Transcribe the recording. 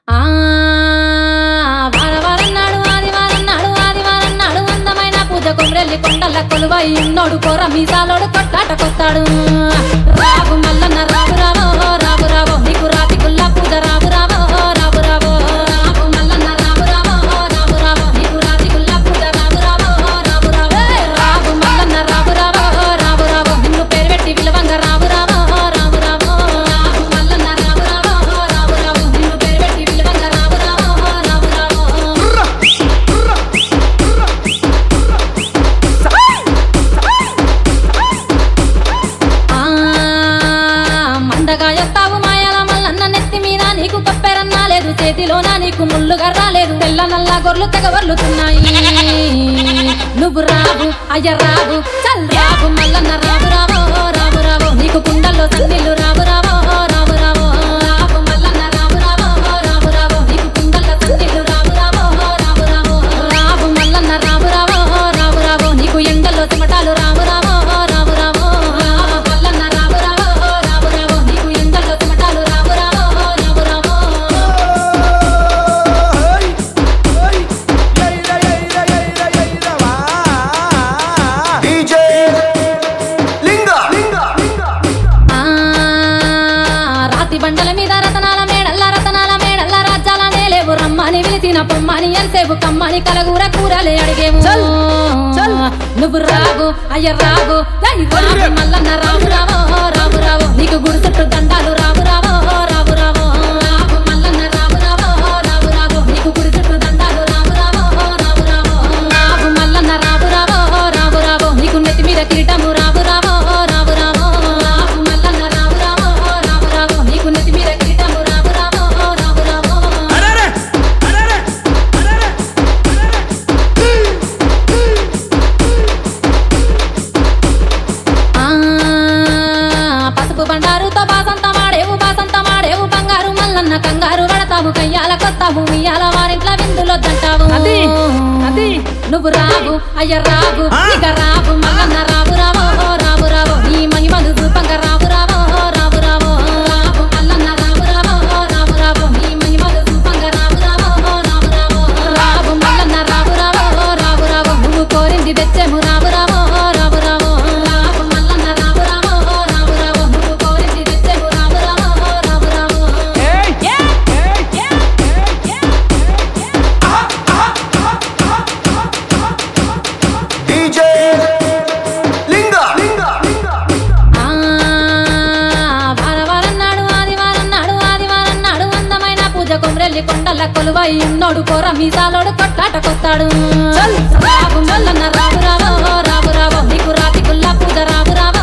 ఆ వారవారం నాడు ఆదివారం నాడు ఆదివారం నాడు అందమైన పూజ కొమ్రెల్లి కొండల కొలువై ఉన్నోడు కోర మీసాలోడు కొట్లాట కొత్తాడు రావు మల్లన్న రావు రావో రావు రావో నీకు రాతి గుల్ల పూజ రావు రావో రావు రావో రావు మల్లన్న రావు రావో రావు రావో నీకు రాతి గుల్ల పూజ రావు రావో రావు రావో రావు మల్లన్న రావు రావో రావు రావో నిన్ను పేరు పెట్టి విలువంగ రావు రావో రావు రావో రావు మల్లన్న రావు రావో రావు రావో నిన్ను పేరు పెట్టి విలువంగ రావు రావో రావు రావో ఆ మందగా ఎత్తావు మాయాల మల్లన్న నెత్తి మీద నీకు కొప్పెరన్నా లేదు చేతిలోన నీకు ముళ్ళుగా రాలేదు తెల్ల నల్ల గొర్రెలు తెగవర్లుతున్నాయి నువ్వు రావు అయ్య రావు చల్ రావు మల్లన్న రావు రావో రావు రావో నీకు కుండల్లో సన్నిళ్ళు రావు రావో రావు రావో రావు మల్లన్న రావు రావో రావు రావో నీకు కుండల్లో సన్నిళ్ళు రావు రావో రావు రావో రావు మల్లన్న రావు రావో రావు రావో నీకు ఎండల్లో చెమటాలు రావు రావో రావు రావో రావు మల్లన్న రావు రావో రావు రావో నీకు ఎండల్లో చెమటాలు రావు రావో రావు రావో DJ లింగా ఆ రాతి బండల మీద రతనాల మేడల్ల రతనాల మేడల్ల రాజ్యాలనే లేవు రమ్మని పిలిచిన పొమ్మని ఎంతసేపు కమ్మని కలగూర కూరలే అడిగేము నువ్వు రావు అయ్య రావు ఏయ్ రావు మల్లన్న రావు రావో రావు రావో నీకు గుడి చుట్టూ దండాలు రావు రావో రావు రావో రావు మల్లన్న రావు రావో రావు రావో నీకు గుడి చుట్టూ దండాలు రావు రావో రావు రావో రావు మల్లన్న రావు రావో రావు రావో నీకు నెత్తి మీద కిరీటము రావు రావో రావు రావో రావు మల్లన్న రావు రావో రావు రావో నీకు నెత్తి మీద కిరీటము రావు రావో రావు రావో ఆ పసుపు బండారుతో బాసంత మాడేవు బాసంత మాడేవు బంగారు మల్లన్న కంగారు పడతావు కయ్యాల కొత్తావు ఇయ్యాల వారింట్ల విందులో దంటావు అది, అది. నువ్వు రావు అయ్య రావు ఆ? ఇక రావు మల్లన్న రావు రావో రావు రావో నీ మహిమలు రూపంగ రావు రావో రావు రావో రావు మల్లన్న రావు రావో రావు రావో నీ మహిమలు రూపంగ రావు రావో రావు రావో రావు మల్లన్న రావు రావో రావు రావో నువ్వు కోరింది తెచ్చేము రావు రావో రావు రావో రావు మల్లన్న రావు రావో రావు రావో నువ్వు కోరింది తెచ్చేము రావు రావో రావు రావో DJ లింగా ఆ వారవారం నాడు ఆదివారం నాడు ఆదివారం నాడు అందమైన పూజ కొమ్రెల్లి కొండల కొలువై ఉన్నోడు కోర మీసాలోడు కొట్లాట కొత్తాడు రావు మల్లన్న రావు రావో రావు రావో నీకు రాతి గుల్ల పూజ రావు రావో